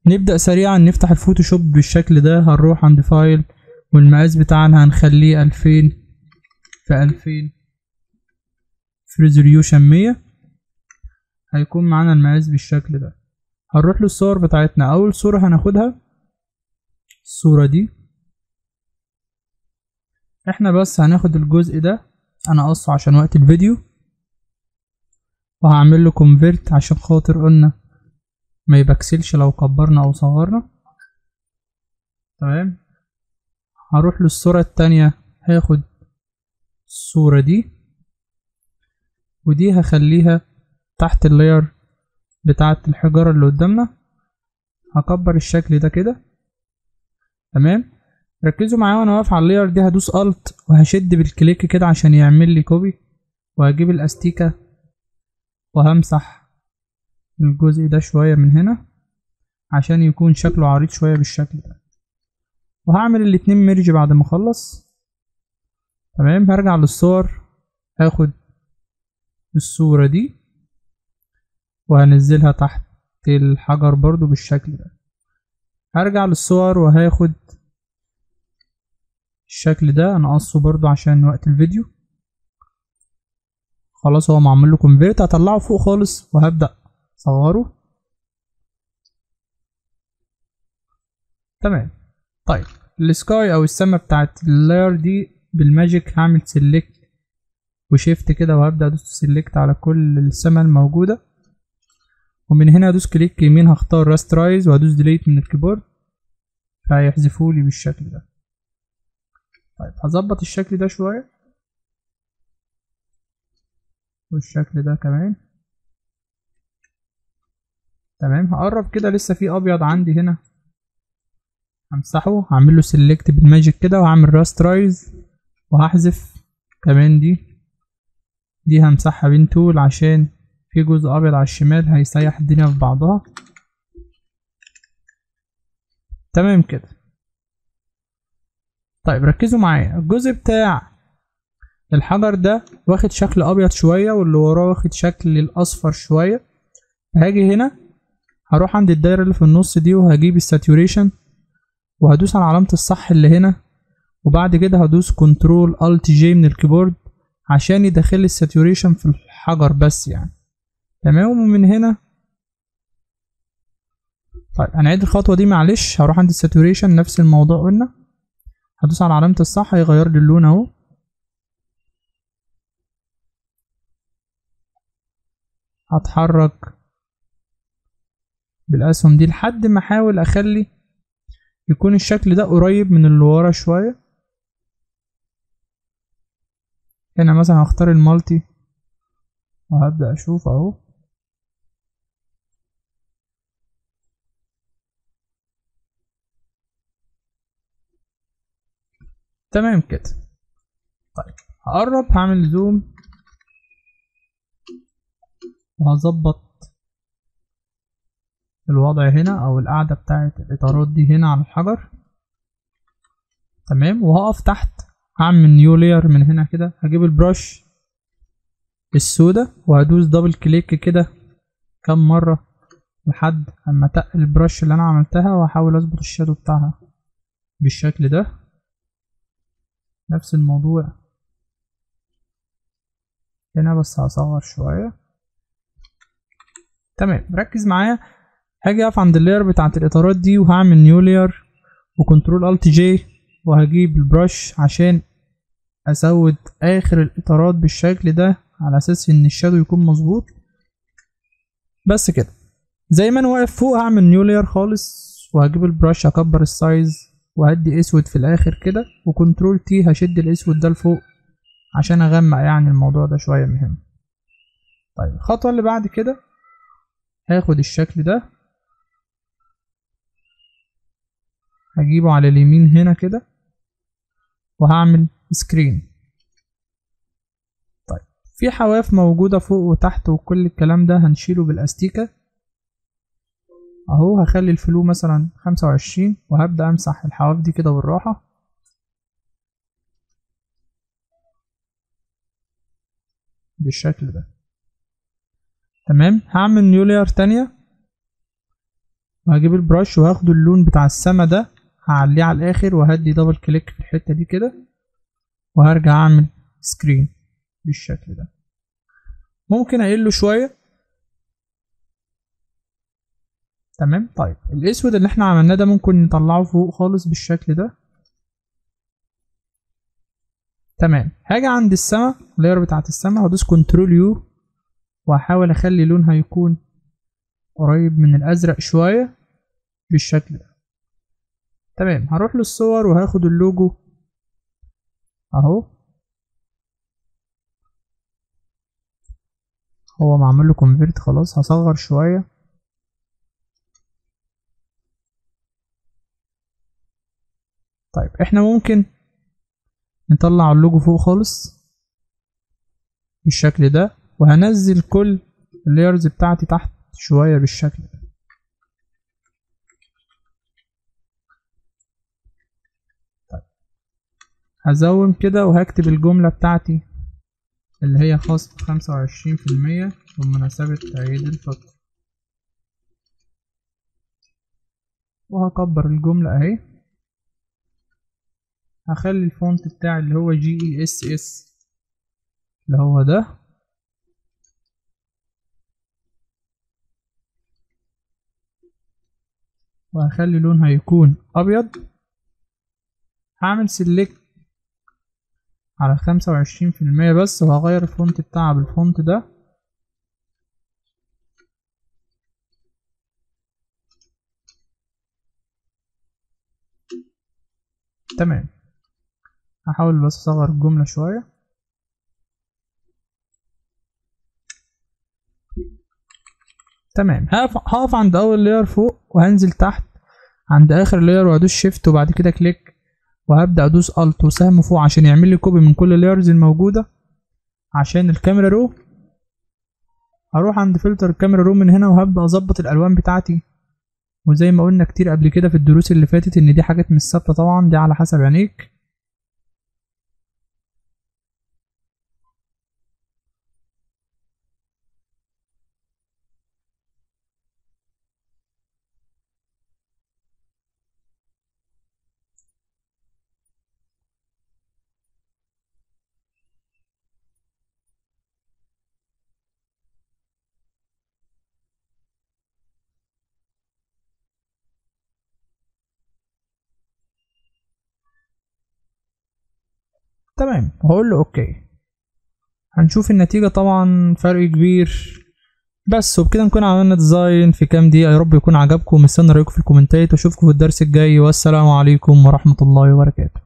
نبدأ سريعا نفتح الفوتوشوب بالشكل ده هنروح عند فايل والمقاس بتاعنا هنخليه ألفين في ألفين في ريزوليوشن مية هيكون معانا المقاس بالشكل ده هنروح للصور بتاعتنا أول صورة هناخدها الصورة دي احنا بس هناخد الجزء ده انا قصه عشان وقت الفيديو وهعمل له كونفيرت عشان خاطر قلنا ما يبكسلش لو كبرنا او صغرنا تمام هروح للصورة التانية هاخد الصورة دي ودي هخليها تحت اللاير بتاعة الحجارة اللي قدامنا هكبر الشكل ده كده تمام ركزوا معايا وانا واقف على اللاير دي هدوس الت وهشد بالكليك كده عشان يعمل لي كوبي وهجيب الاستيكة وهمسح الجزء ده شوية من هنا عشان يكون شكله عريض شوية بالشكل ده وهعمل الاتنين ميرج بعد ما اخلص تمام هرجع للصور هاخد الصورة دي وهنزلها تحت الحجر برضو بالشكل ده هرجع للصور وهاخد الشكل ده انا قصه برضو عشان وقت الفيديو خلاص هو معمول له كونفيرت هطلعه فوق خالص وهبدأ اصغره تمام طيب السكاي او السما بتاعت اللاير دي بالماجيك هعمل سيلكت وشيفت كده وهبدأ ادوس سيلكت على كل السما الموجودة ومن هنا ادوس كليك يمين هختار راسترايز وهدوس ديليت من الكيبورد فهيحذفولي بالشكل ده طيب هظبط الشكل ده شوية والشكل ده كمان تمام هقرب كده لسه في ابيض عندي هنا همسحه هعمل له سيلكت بالماجيك كده وهعمل راسترايز وهحذف كمان دي دي همسحها بين تول عشان في جزء ابيض على الشمال هيسيح الدنيا في بعضها تمام كده طيب ركزوا معايا الجزء بتاع الحجر ده واخد شكل ابيض شويه واللي وراه واخد شكل الاصفر شويه هاجي هنا هروح عند الدايره اللي في النص دي وهجيب الساتوريشن وهدوس على علامه الصح اللي هنا وبعد كده هدوس كنترول الت جي من الكيبورد عشان يدخل لي الساتوريشن في الحجر بس يعني تمام ومن هنا طيب هنعيد الخطوه دي معلش هروح عند الساتوريشن نفس الموضوع قلنا هدوس على علامة الصح هيغير لي اللون اهو هتحرك بالاسهم دي لحد ما احاول اخلي يكون الشكل ده قريب من اللي ورا شوية هنا مثلا هختار المالتي وهبدأ اشوف اهو تمام كده طيب هقرب هعمل زوم وهظبط الوضع هنا او القاعدة بتاعت الاطارات دي هنا على الحجر تمام وهقف تحت هعمل نيو لاير من هنا كده هجيب البرش السودة وهدوس دبل كليك كده كم مرة لحد اما تقل البرش اللي انا عملتها واحاول اظبط الشادو بتاعها بالشكل ده نفس الموضوع هنا بس هصغر شوية تمام ركز معايا هاجي اقف عند اللاير بتاعت الاطارات دي وهعمل نيو لاير وكنترول الت جي وهجيب البرش عشان ازود اخر الاطارات بالشكل ده على اساس ان الشادو يكون مظبوط بس كده زي ما انا واقف فوق هعمل نيو لاير خالص وهجيب البرش اكبر السايز وهدي اسود في الاخر كده وكنترول تي هشد الاسود ده لفوق عشان اغمق يعني الموضوع ده شويه مهم طيب الخطوه اللي بعد كده هاخد الشكل ده هجيبه على اليمين هنا كده وهعمل سكرين طيب في حواف موجودة فوق وتحت وكل الكلام ده هنشيله بالاستيكة اهو هخلي الفلو مثلا خمسة وعشرين وهبدأ امسح الحواف دي كده بالراحة بالشكل ده تمام هعمل نيو لاير تانية وهجيب البرش وهاخد اللون بتاع السما ده هعليه على الاخر وهدي دبل كليك في الحتة دي كده وهرجع اعمل سكرين بالشكل ده ممكن اقله شوية تمام طيب الاسود اللي احنا عملناه ده ممكن نطلعه فوق خالص بالشكل ده تمام هاجي عند السما اللاير بتاعت السما وادوس كنترول يو وهحاول اخلي لونها يكون قريب من الازرق شوية بالشكل ده تمام هروح للصور وهاخد اللوجو اهو هو معمول له كونفيرت خلاص هصغر شويه طيب احنا ممكن نطلع اللوجو فوق خالص بالشكل ده وهنزل كل اللايرز بتاعتي تحت شويه بالشكل ده هزوم كده وهكتب الجملة بتاعتي اللي هي خصم خمسة وعشرين في المية بمناسبة عيد الفطر وهكبر الجملة اهي هخلي الفونت بتاعي اللي هو جي اي اس اس اللي هو ده وهخلي لونها يكون ابيض هعمل سيلكت على خمسة وعشرين في المية بس وهغير الفونت بتاعها بالفونت ده تمام هحاول بس اصغر الجملة شوية تمام هقف هقف عند اول لاير فوق وهنزل تحت عند اخر لاير وادوس شيفت وبعد كده كليك وهبدأ ادوس الت وسهم فوق عشان يعمل لي كوبي من كل اللايرز الموجودة عشان الكاميرا رو هروح عند فلتر الكاميرا رو من هنا وهبدأ اظبط الالوان بتاعتي وزي ما قلنا كتير قبل كده في الدروس اللي فاتت ان دي حاجات مش ثابتة طبعا دي على حسب عينيك تمام هقول له اوكي هنشوف النتيجة طبعا فرق كبير بس وبكده نكون عملنا ديزاين في كام دقيقة يا رب يكون عجبكم مستني رأيكم في الكومنتات واشوفكم في الدرس الجاي والسلام عليكم ورحمة الله وبركاته